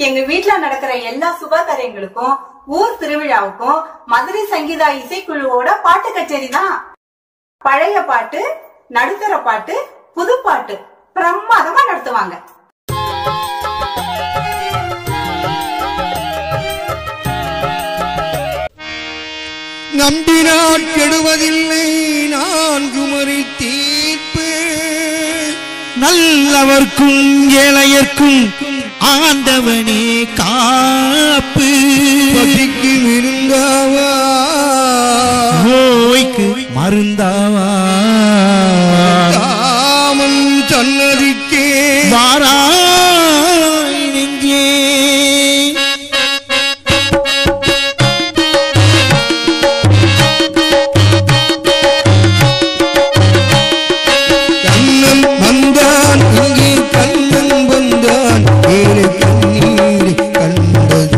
எங்க வீட்ல நடக்கிற எல்லா சுப காரியங்களுக்கும் ஊர் திருவிழாவுக்கும் மதுரை சங்கீதா இசைக்குழுவோட பாட்டு கச்சேரி தான் பழைய பாட்டு நடுத்தர பாட்டு புது பாட்டு பிரமாதமா நடத்துவாங்க நம்பினாற் கெடுவதில்லை நான்கு முறை தீர்ப்பு நல்லவர்க்கும் ஏழையர்க்கும் ஆண்டவனே காப்பு பசிக்கு விருந்தாவா நோய்க்கு மருந்தாவா தாமன் சன்னதிக்கே வாராய் நெஞ்சே கண்ணன் வந்தான் இங்கே கண்ணன் வந்தான் ஏழை கண்ணீரை கண்டது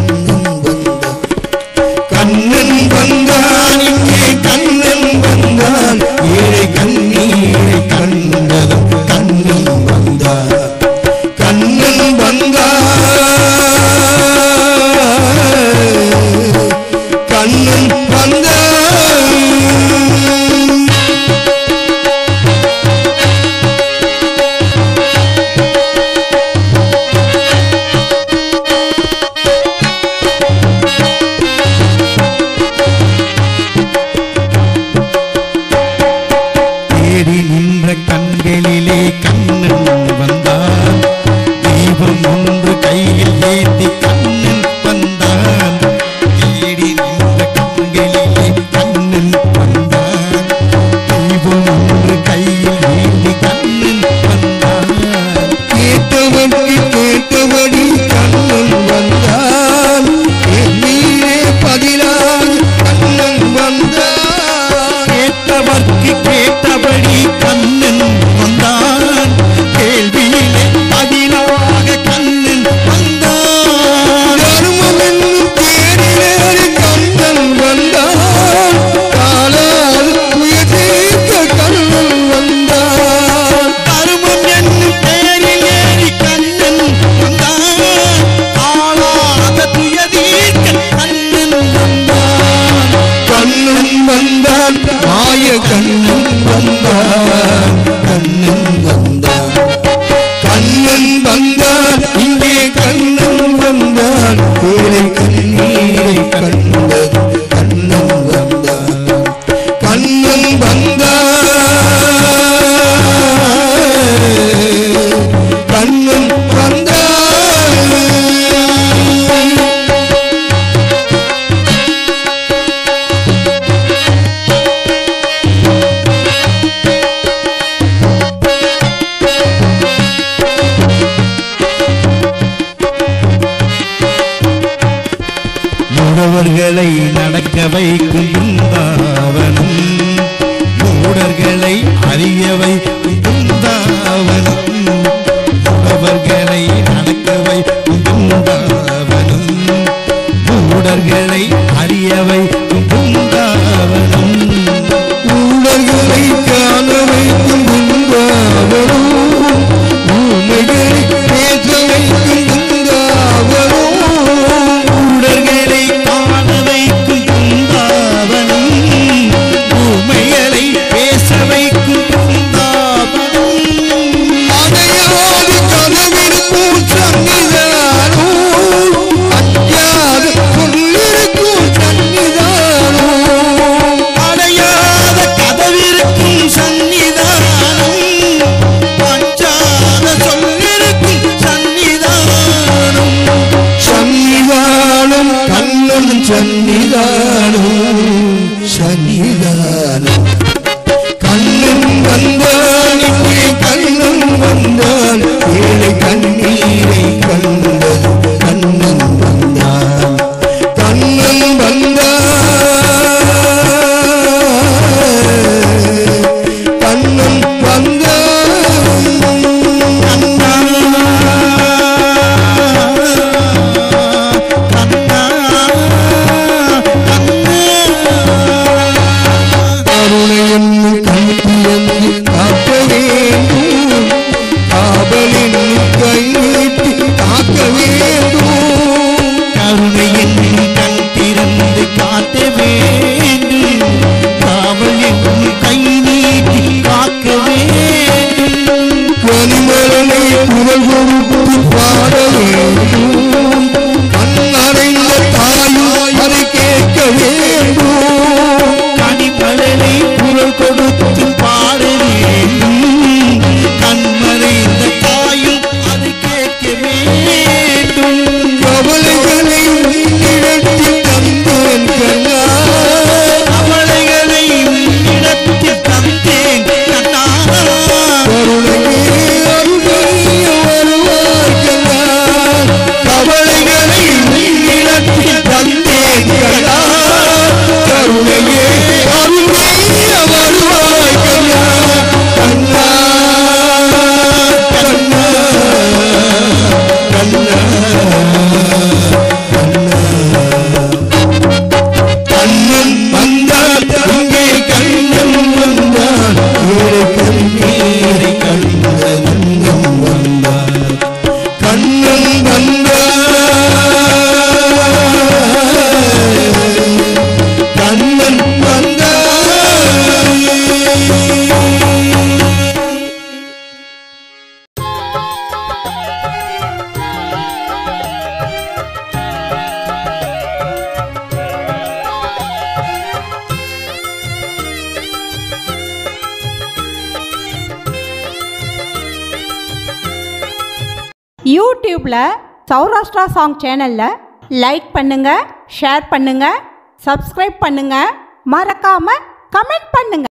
கண்ணன் வந்தான் கண்ணன் வந்தான் இங்கே கண்ணன் வந்தான் ஏழை கண்ணீரை கண்டதும் கண்ணன் வந்தான் கண்ணன் வந்தான் கண்ணன் வந்தான் தேடி நின்ற கண்களிலே கண்ணன் வந்தான் தீபம் ஒன்று கையில் ஏந்தி கண்ணன் வந்தான் தேடி நின்ற கண்களிலே கண்ணன் வந்தான் தீபம் ஒன்று கையில் ஏந்தி கண்ணன் வந்தான் கேட்டவனுக்கு கேட்டபடி கண்ணன் வந்தான் நீரே பதிலாக கண்ணன் வந்தான் கேட்டவர்க்கு கேட்டபடி கண்ணன் வந்தான் கேள்வியிலே பதிலாக கண்ணன் வந்தான் தர்மம் என்னும் தேடினேறி கண்ணன் வந்தான் காலால் உயர்த்தீர்க்க கண்ணன் வந்தான் தருமம் என்னும் பெயரில் ஏறி கண்ணன் வந்தான் ஆளாத துயதீர்க்க கண்ணன் வந்தான் கண்ணன் வந்தான் மாய கண்ணன் வந்தான் கண்ணன் வந்தான் கண்ணன் வந்தான் இங்கே கண்ணன் வந்தான் ஏழை கண்ணீரை கண்டது கண்ணன் வந்தான் கண்ணன் வந்தான் கண்ணன் வந்தான் மூடவர்களை நடக்க வைக்கும் பிருந்தாவனம் மூடர்களை அறிய வைக்கும் பிருந்தாவனம் மூடவர்களை நடக்க வைக்கும் பிருந்தாவனம் மூடர்களை அறிய வைக்கும் பிருந்தாவனம் ஊழல்களை காண வைக்கும் பிருந்தாவனம் ஊமைகளை பேச வைக்கும் பிருந்தாவனம் மூடர்களை காண வைக்கும் பிருந்தாவனம் ஊமைகளை பேச வைக்கும் பிருந்தாவனம் அடையாது கனவிருக்கும் சன்னிதானம் அஞ்சாது சொல்லிருக்கும் சன்னிதானம் அடையாத யூடியூப்பில் சௌராஷ்டிரா சாங் சேனலில் லைக் பண்ணுங்கள் ஷேர் பண்ணுங்கள் சப்ஸ்கிரைப் பண்ணுங்கள் மறக்காமல் கமெண்ட் பண்ணுங்கள்